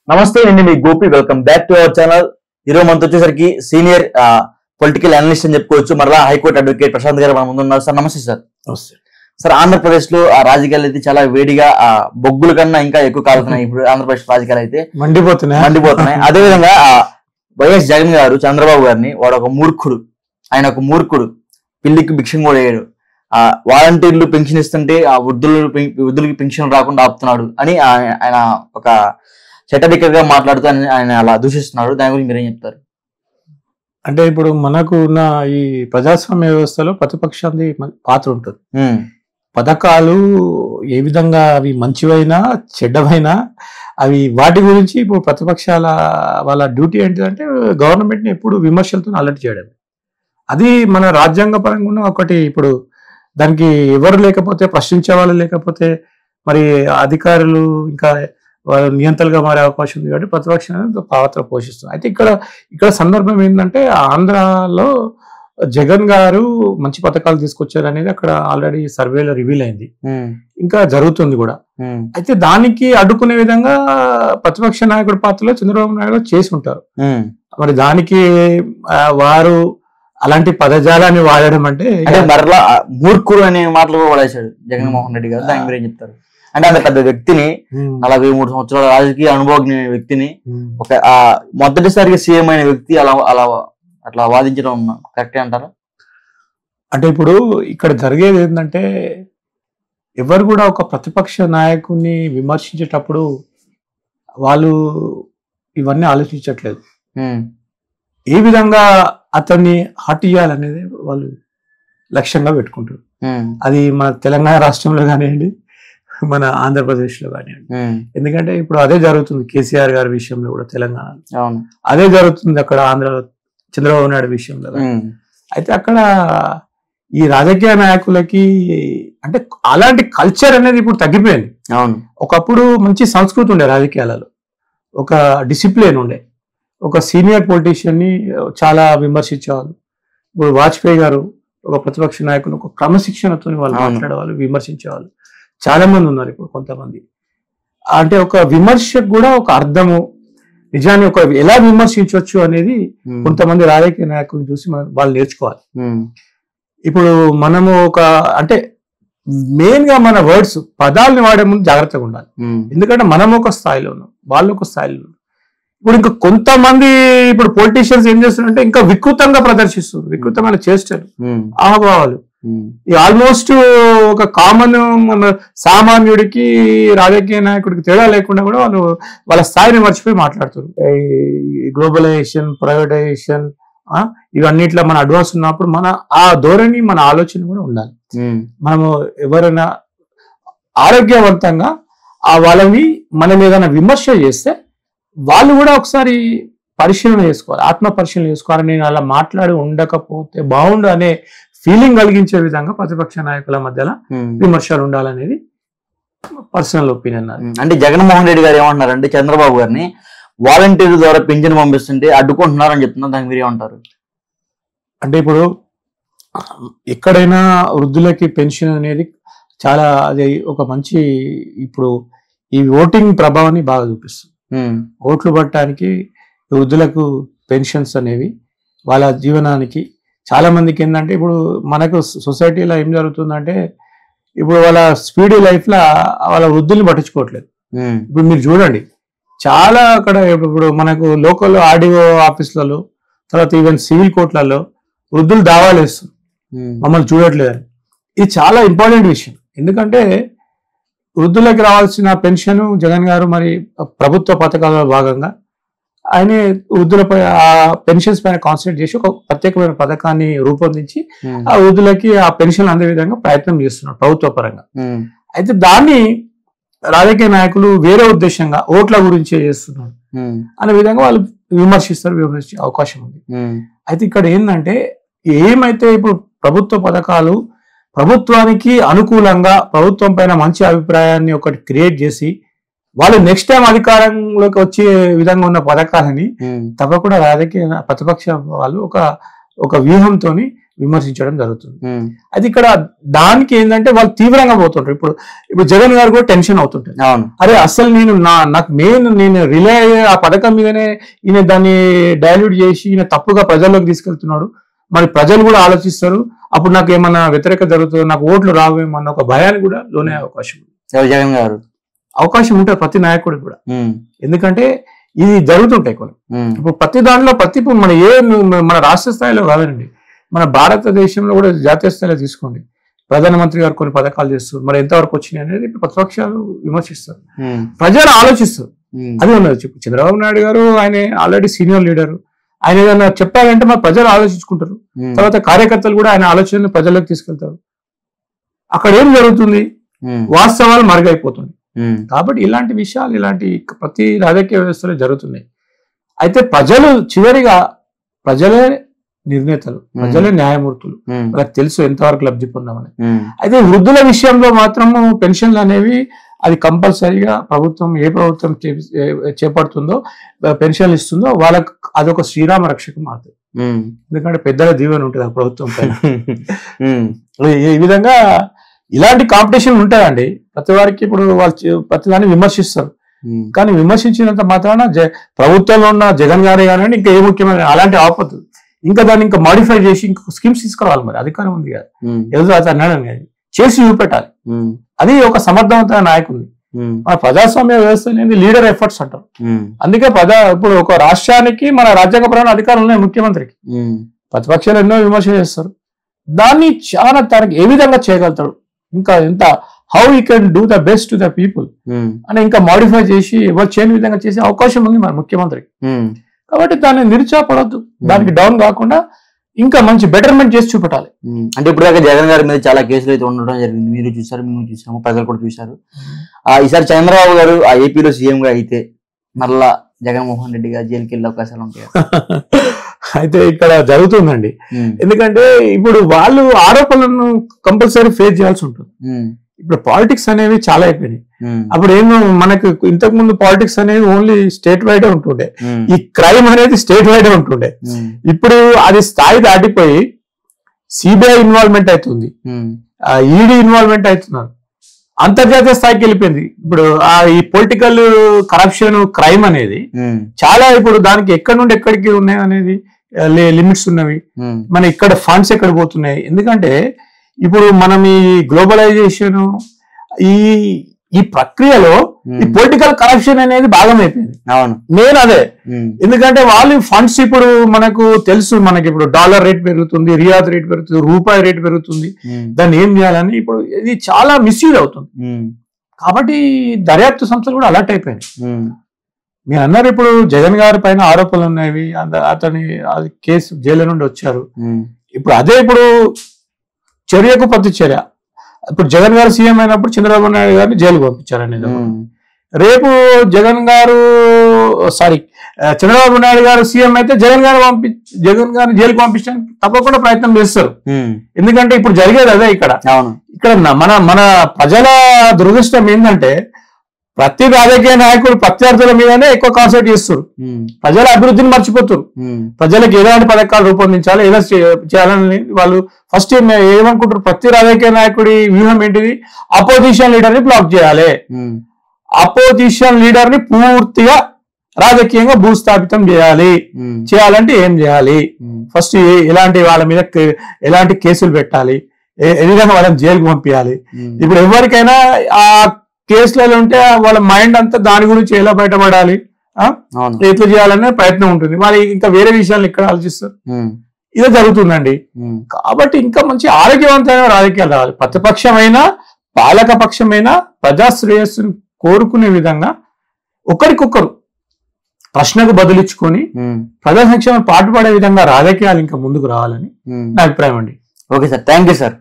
నమస్తే నేను మీ Gopi welcome back to our channel ఈరోజు మనతో వచ్చేసరికి సీనియర్ పొలిటికల్ అనలిస్ట్ అని చెప్పుకోవచ్చు మరలా హైకోర్టు అడ్వకేట్ ప్రశాంత్ గారు మన ముందు ఉన్నారు సార్ నమస్తే సార్ సార్ ఆంధ్రప్రదేశ్ లో ఆ రాజకీయాలు అయితే చాలా వేడిగా ఆ బొగ్గుల కన్నా ఇంకా ఎక్కువ కాలుతున్నాయి ఇప్పుడు ఆంధ్రప్రదేశ్ రాజకీయాలు అయితే మండిపోతున్నాయి మండిపోతున్నాయి అదే విధంగా ఆ వైఎస్ జగన్ గారు చంద్రబాబు గారిని వాడు ఒక మూర్ఖుడు ఆయన ఒక మూర్ఖుడు పిల్లికి భిక్షం కూడా వేయడు ఆ వాలంటీర్లు పెన్షన్ ఇస్తుంటే ఆ వృద్ధులు పెన్- వృద్ధులకి పెన్షన్ రాకుండా ఆపుతున్నాడు అని ఆయన ఆయన ఒక చట్టబిక్కర్ గా మాట్లాడుతూ ఆయన ఆయన అలా దూషిస్తున్నాడు దాని గురించి మీరేం చెప్తారు అంటే ఇప్పుడు మనకు ఉన్న ఈ ప్రజాస్వామ్య వ్యవస్థలో ప్రతిపక్షాన్ని మ- పాత్ర ఉంటుంది ఉమ్, పథకాలు ఏ విధంగా అవి మంచివైనా చెడ్డవైనా అవి వాటి గురించి ఇప్పుడు ప్రతిపక్షాల వాళ్ళ డ్యూటీ ఏంటిదంటే గవర్నమెంట్ ని ఎప్పుడు విమర్శలతో అలర్ట్ చేయడం అది మన రాజ్యాంగ పరంగా ఉన్న ఒకటి ఇప్పుడు దానికి ఎవరు లేకపోతే ప్రశ్నించే వాళ్ళు లేకపోతే మరి అధికారులు ఇంకా వాళ్ళు నియంత్రణగా మారే అవకాశం ఉంది కాబట్టి ప్రతిపక్షం అనేది పాత్ర పోషిస్తుంది అయితే ఇక్కడ ఇక్కడ సందర్భం ఏంటంటే ఆంధ్రాలో జగన్ గారు మంచి పథకాలు తీసుకొచ్చారు అనేది అక్కడ ఆల్రెడీ సర్వేలో రివీల్ అయింది ఉమ్, ఇంకా జరుగుతుంది కూడా ఉమ్, అయితే దానికి అడ్డుకునే విధంగా ప్రతిపక్ష నాయకుడి పాత్రలో చంద్రబాబు నాయుడు చేసి ఉంటారు ఉమ్. మరి దానికి ఆ, వారు అలాంటి పదజాలాన్ని వాడడం అంటే అంటే మరలా ఆ మూర్ఖుడు అనే మాటలు కూడా పడేశాడు జగన్మోహన్ రెడ్డి గారు దానికి మీరేం చెప్తారు అంటే అంత పెద్ద వ్యక్తిని ఉమ్, నలభై మూడు సంవత్సరాల రాజకీయ అనుభవజ్ఞ వ్యక్తిని ఉమ్. ఒక ఆ మొదటిసారిగా సీఎం అయిన వ్యక్తి అలా అలా అట్లా వాదించడం కరెక్టే అంటారా అంటే ఇప్పుడు ఇక్కడ జరిగేది ఏంటంటే ఎవరు కూడా ఒక ప్రతిపక్ష నాయకుడిని విమర్శించేటప్పుడు వాళ్ళు ఇవన్నీ ఆలోచించట్లేదు ఉమ్, ఏ విధంగా అతన్ని హట్ చేయాలనేది వాళ్ళు లక్ష్యంగా పెట్టుకుంటారు ఉమ్, అది మన తెలంగాణ రాష్ట్రంలో కానివ్వండి మన ఆంధ్రప్రదేశ్లో కానివ్వండి ఉమ్, ఎందుకంటే ఇప్పుడు అదే జరుగుతుంది కేసీఆర్ గారి విషయంలో కూడా తెలంగాణ అవును అదే జరుగుతుంది అక్కడ ఆంధ్రలో చంద్రబాబు నాయుడు విషయంలో కానీ. ఉమ్, అయితే అక్కడ ఈ రాజకీయ నాయకులకి అంటే అలాంటి కల్చర్ అనేది ఇప్పుడు తగ్గిపోయింది అవును ఒకప్పుడు మంచి సంస్కృతి ఉండే రాజకీయాలలో ఒక డిసిప్లిన్ ఉండే ఒక సీనియర్ పొలిటీషియన్ ని చాలా విమర్శించేవాళ్ళు ఇప్పుడు వాజ్పేయి గారు ఒక ప్రతిపక్ష నాయకులు ఒక క్రమశిక్షణతో వాళ్ళు అవును. మాట్లాడేవాళ్ళు విమర్శించేవాళ్ళు చాలా మంది ఉన్నారు ఇప్పుడు కొంతమంది అంటే ఒక విమర్శకు కూడా ఒక అర్థము నిజాన్ని ఒక ఎలా విమర్శించవచ్చు అనేది ఉమ్, కొంతమంది రాజకీయ నాయకులను చూసి మనం వాళ్ళు నేర్చుకోవాలి ఉమ్, ఇప్పుడు మనము ఒక అంటే మెయిన్ గా మన వర్డ్స్ పదాలని వాడే ముందు జాగ్రత్తగా ఉండాలి ఉమ్, ఎందుకంటే మనం ఒక స్థాయిలో ఉన్నాం వాళ్ళు ఒక స్థాయిలో ఉన్నారు ఇప్పుడు ఇంకా కొంతమంది ఇప్పుడు పొలిటీషియన్స్ ఏం చేస్తున్నారంటే ఇంకా వికృతంగా ప్రదర్శిస్తున్నారు వికృతమైన చేస్తారు ఉమ్, ఆహభావాలు ఉమ్, ఈ ఆల్మోస్ట్ ఒక కామన్ మన సామాన్యుడికి రాజకీయ నాయకుడికి తేడా లేకుండా కూడా వాళ్ళు వాళ్ళ స్థాయిని మర్చిపోయి మాట్లాడుతారు ఈ గ్లోబలైజేషన్ ప్రైవేటైజేషన్ ఇవన్నిట్లో మన అడ్వాన్స్ ఉన్నప్పుడు మన ఆ ధోరణి మన ఆలోచన కూడా ఉండాలి ఉమ్, మనము ఎవరైనా ఆరోగ్యవంతంగా ఆ వాళ్ళని మనం ఏదైనా విమర్శ చేస్తే వాళ్ళు కూడా ఒకసారి పరిశీలన చేసుకోవాలి ఆత్మ పరిశీలన చేసుకోవాలి నేను అలా మాట్లాడి ఉండకపోతే బాగుండు అనే ఫీలింగ్ కలిగించే విధంగా ప్రతిపక్ష నాయకుల మధ్యలో ఉమ్, విమర్శలు ఉండాలనేది పర్సనల్ ఒపీనియన్ నాది ఉమ్. అంటే జగన్మోహన్ రెడ్డి గారు ఏమంటున్నారంటే చంద్రబాబు గారిని వాలంటీర్ ద్వారా పింఛన్ పంపిస్తుంటే అడ్డుకుంటున్నారని చెప్తున్నారు దానికి మీరు ఏమంటారు అంటే ఇప్పుడు ఎక్కడైనా వృద్ధులకి పెన్షన్ అనేది చాలా అది ఒక మంచి ఇప్పుడు ఈ ఓటింగ్ ప్రభావాన్ని బాగా చూపిస్తుంది ఉమ్, ఓట్లు పట్టడానికి వృద్ధులకు పెన్షన్స్ అనేవి వాళ్ళ జీవనానికి చాలా మందికి ఏంటంటే ఇప్పుడు మనకు సొసైటీలో ఏం జరుగుతుందంటే ఇప్పుడు వాళ్ళ స్పీడ్ లైఫ్లో వాళ్ళ వృద్ధుల్ని పట్టించుకోవట్లేదు ఉమ్, ఇప్పుడు మీరు చూడండి చాలా అక్కడ ఇప్పుడు మనకు లోకల్ ఆర్డీఓ ఆఫీసులలో తర్వాత ఈవెన్ సివిల్ కోర్టులలో వృద్ధులు దావాలు వేస్తారు ఉమ్, మమ్మల్ని చూడట్లేదని ఇది చాలా ఇంపార్టెంట్ విషయం ఎందుకంటే వృద్ధులకు రావాల్సిన పెన్షన్ జగన్ గారు మరి ప్రభుత్వ పథకాలలో భాగంగా ఆయన వృద్ధులపై ఆ పెన్షన్స్ పైన కాన్సన్ట్రేట్ చేసి ఒక ప్రత్యేకమైన పథకాన్ని రూపొందించి ఉమ్, ఆ వృద్ధులకి ఆ పెన్షన్ అందే విధంగా ప్రయత్నం చేస్తున్నారు ప్రభుత్వ పరంగా ఉమ్, అయితే దాన్ని రాజకీయ నాయకులు వేరే ఉద్దేశంగా ఓట్ల గురించే చేస్తున్నారు ఉమ్, అనే విధంగా వాళ్ళు విమర్శిస్తారు విమర్శించే అవకాశం ఉంది ఉమ్, అయితే ఇక్కడ ఏంటంటే ఏమైతే ఇప్పుడు ప్రభుత్వ పథకాలు ప్రభుత్వానికి అనుకూలంగా ప్రభుత్వం పైన మంచి అభిప్రాయాన్ని ఒకటి క్రియేట్ చేసి వాళ్ళు నెక్స్ట్ టైం అధికారంలోకి వచ్చే విధంగా ఉన్న పథకాలని ఉమ్, తప్పకుండా రాజకీయ ప్రతిపక్ష వాళ్ళు ఒక ఒక వ్యూహంతో విమర్శించడం జరుగుతుంది ఉమ్, అది ఇక్కడ దానికి ఏంటంటే వాళ్ళు తీవ్రంగా పోతుంటారు ఇప్పుడు ఇప్పుడు జగన్ గారు కూడా టెన్షన్ అవుతుంటారు అవును అరే అసలు నేను నా నాకు మెయిన్ నేను రిలే అయ్యే ఆ పథకం మీదనే ఈయన దాన్ని డైల్యూట్ చేసి ఈయన తప్పుగా ప్రజల్లోకి తీసుకెళ్తున్నాడు మరి ప్రజలు కూడా ఆలోచిస్తారు అప్పుడు నాకు ఏమన్నా వ్యతిరేక జరుగుతుంది నాకు ఓట్లు రావేమో అన్న ఒక భయానికి కూడా లోనే అవకాశం ఉంది ఎవరు జగన్ గారు అవకాశం ఉంటుంది ప్రతి నాయకుడికి కూడా ఉమ్, ఎందుకంటే ఇది జరుగుతుంటాయి కొన్ని ఉమ్, ఇప్పుడు ప్రతి దాంట్లో ప్రతి ఇప్పుడు మన ఏ మన రాష్ట్ర స్థాయిలో కాదండి మన భారతదేశంలో కూడా జాతీయ స్థాయిలో తీసుకోండి ప్రధానమంత్రి గారు కొన్ని పథకాలు చేస్తారు మరి ఎంతవరకు వచ్చినాయి అనేది ఇప్పుడు ప్రతిపక్షాలు విమర్శిస్తారు ఉమ్, ప్రజలు ఆలోచిస్తారు ఉమ్, అది ఉన్నది చెప్పు చంద్రబాబు నాయుడు గారు ఆయన ఆల్రెడీ సీనియర్ లీడర్ ఆయన ఏదైనా చెప్పాలంటే మా ప్రజలు ఆలోచించుకుంటారు ఉమ్, తర్వాత కార్యకర్తలు కూడా ఆయన ఆలోచనలు ప్రజలకు తీసుకెళ్తారు అక్కడ ఏం జరుగుతుంది ఉమ్, వాస్తవాలు మరుగైపోతుంది ఉమ్, కాబట్టి ఇలాంటి విషయాలు ఇలాంటి ప్రతి రాజకీయ వ్యవస్థలో జరుగుతున్నాయి అయితే ప్రజలు చివరిగా ప్రజలే నిర్ణేతలు ప్రజలే న్యాయమూర్తులు ఉమ్, వాళ్ళకి తెలుసు ఎంతవరకు లబ్ధి పొందామని ఉమ్, అయితే వృద్ధుల విషయంలో మాత్రము పెన్షన్లు అనేవి అది కంపల్సరీగా ప్రభుత్వం ఏ ప్రభుత్వం చే- చే- చేపడుతుందో ఆ, పెన్షన్లు ఇస్తుందో వాళ్ళకి అదొక శ్రీరామ రక్షకు మారుతుంది ఉమ్, ఎందుకంటే పెద్దల దీవెన ఉంటుంది ఆ ప్రభుత్వం పైన ఉమ్, ఈ- ఈ విధంగా ఇలాంటి కాంపిటీషన్ ఉంటాయండి ప్రతి వారికి ఇప్పుడు వాళ్ళు చే- ప్రతి దాన్ని విమర్శిస్తారు ఉమ్, కానీ విమర్శించినంత మాత్రాన జ- ప్రభుత్వంలో ఉన్న జగన్ గారే కానీ ఇంకా ఏ ముఖ్యమైన అలాంటి ఆపదు ఇంకా దాన్ని ఇంకా మాడిఫై చేసి ఇంకా స్కీమ్స్ తీసుకురావాలి మరి అధికారం ఉంది కదా ఉమ్, ఏదో అతను అన్నాడు కానీ చేసి చూపెట్టాలి ఉమ్, అది ఒక సమర్థవంతమైన నాయకుడు ఉమ్, మన ప్రజాస్వామ్య వ్యవస్థ అనేది లీడర్ ఎఫర్ట్స్ అంటారు ఉమ్, అందుకే ప్రజా ఇప్పుడు ఒక రాష్ట్రానికి మన రాజ్యాంగపరమైన అధికారులు ఉన్నాయి ముఖ్యమంత్రికి ఉమ్, ప్రతిపక్షాలు ఎన్నో విమర్శ చేస్తారు దాన్ని చాలా తనకి ఏ విధంగా చేయగలుగుతాడు ఇంకా ఎంత how you can do the best to the people um, అని ఇంకా మాడిఫై చేసి ఎవరు చేయని విధంగా చేసే అవకాశం ఉంది మన ముఖ్యమంత్రికి ఉమ్, కాబట్టి దాన్ని నిరుత్సాహపడద్దు దానికి డౌన్ కాకుండా ఇంకా మంచి బెటర్మెంట్ చేసి చూపెట్టాలి ఉమ్. అంటే ఇప్పుడు దాకా జగన్ గారి మీద చాలా కేసులు అయితే ఉండడం జరిగింది మీరు చూసారు మేము చూసాము ప్రజలు కూడా చూసారు ఆ ఈసారి చంద్రబాబు గారు ఆ ఏపీలో సీఎం గా అయితే మళ్ళా జగన్మోహన్ రెడ్డి గారు జైలుకి వెళ్ళే అవకాశాలు ఉంటాయి అయితే ఇక్కడ జరుగుతుందండి ఎందుకంటే ఇప్పుడు వాళ్ళు ఆరోపణలను కంపల్సరీ ఫేస్ చేయాల్సి ఉంటుంది ఇప్పుడు పాలిటిక్స్ అనేవి చాలా అయిపోయినాయి అప్పుడు ఏమో మనకు ఇంతకు ముందు పాలిటిక్స్ అనేవి ఓన్లీ స్టేట్ వైడ్ ఉంటుండే ఈ క్రైమ్ అనేది స్టేట్ వైడ్ ఉంటుండే ఇప్పుడు అది స్థాయి దాటిపోయి సిబిఐ ఇన్వాల్వ్మెంట్ అవుతుంది ఈడీ ఇన్వాల్వ్మెంట్ అవుతున్నారు అంతర్జాతీయ స్థాయికి వెళ్ళిపోయింది ఇప్పుడు ఆ ఈ పొలిటికల్ కరప్షన్ క్రైమ్ అనేది చాలా ఇప్పుడు దానికి ఎక్కడి నుండి ఎక్కడికి ఉన్నాయి అనేది లిమిట్స్ ఉన్నవి మన ఇక్కడ ఫండ్స్ ఎక్కడ పోతున్నాయి ఎందుకంటే ఇప్పుడు మనం ఈ గ్లోబలైజేషన్ ఈ ఈ ప్రక్రియలో ఈ పొలిటికల్ కరప్షన్ అనేది భాగమైపోయింది అవును నేను అదే ఉమ్, ఎందుకంటే వాళ్ళు ఫండ్స్ ఇప్పుడు మనకు తెలుసు మనకి ఇప్పుడు డాలర్ రేట్ పెరుగుతుంది రియాద్ రేట్ పెరుగుతుంది రూపాయి రేట్ పెరుగుతుంది ఉమ్, దాన్ని ఏం చేయాలని ఇప్పుడు ఇది చాలా మిస్యూజ్ అవుతుంది ఉమ్, కాబట్టి దర్యాప్తు సంస్థలు కూడా అలర్ట్ అయిపోయింది ఉమ్, మీరు అన్నారు ఇప్పుడు జగన్ గారి పైన ఆరోపణలు ఉన్నాయి అంద- అతని అది కేసు జైలు నుండి వచ్చారు ఉమ్, ఇప్పుడు అదే ఇప్పుడు చర్యకు ప్రతి చర్య ఇప్పుడు జగన్ గారు సీఎం అయినప్పుడు చంద్రబాబు నాయుడు గారిని జైలుకు పంపించారు అనేది ఒకటి. ఉమ్, రేపు జగన్ గారు సారీ చంద్రబాబు నాయుడు గారు సీఎం అయితే జగన్ గారు పంపి జగన్ గారిని జైలుకు పంపించడానికి తప్పకుండా ప్రయత్నం చేస్తారు ఉమ్, ఎందుకంటే ఇప్పుడు జరిగేది అదే ఇక్కడ అవును ఇక్కడ న- మన మన ప్రజల దురదృష్టం ఏంటంటే ప్రతి రాజకీయ నాయకుడు ప్రత్యర్థుల మీదనే ఎక్కువ కాన్సన్ట్రేట్ చేస్తారు ఉమ్, ప్రజల అభివృద్ధిని మర్చిపోతారు ఉమ్, ప్రజలకు ఎలాంటి పథకాలు రూపొందించాలి ఎలా చే- చేయాలని వాళ్ళు ఫస్ట్ ఏమనుకుంటారు ప్రతి రాజకీయ నాయకుడి వ్యూహం ఏంటిది అపోజిషన్ లీడర్ ని బ్లాక్ చేయాలి ఉమ్, అపోజిషన్ లీడర్ ని పూర్తిగా రాజకీయంగా భూస్థాపితం చేయాలి ఉమ్, చేయాలంటే ఏం చేయాలి ఉమ్, ఫస్ట్ ఏ- ఎలాంటి వాళ్ళ మీద కే- ఎలాంటి కేసులు పెట్టాలి ఏ ఏ విధంగా వాళ్ళని జైలుకు పంపించాలి ఉమ్, ఇప్పుడు ఎవరికైనా ఆ కేసులలో ఉంటే వాళ్ళ మైండ్ అంతా దాని గురించి ఎలా బయటపడాలి ఆ? అవును ఎట్లా చేయాలనే ప్రయత్నం ఉంటుంది మరి ఇంకా వేరే విషయాలు ఇక్కడ ఆలోచిస్తారు ఉమ్, ఇదే జరుగుతుందండి ఉమ్, కాబట్టి ఇంకా మంచి ఆరోగ్యవంతమైన రాజకీయాలు రావాలి ప్రతిపక్షమైన పాలక పక్షమైన ప్రజా శ్రేయస్సును కోరుకునే విధంగా ఒకరికొకరు ప్రశ్నకు బదులిచ్చుకొని ఉమ్, ప్రజా సంక్షేమం పాటుపడే విధంగా రాజకీయాలు ఇంకా ముందుకు రావాలని ఉమ్. నా అభిప్రాయం అండి okay sir thank you sir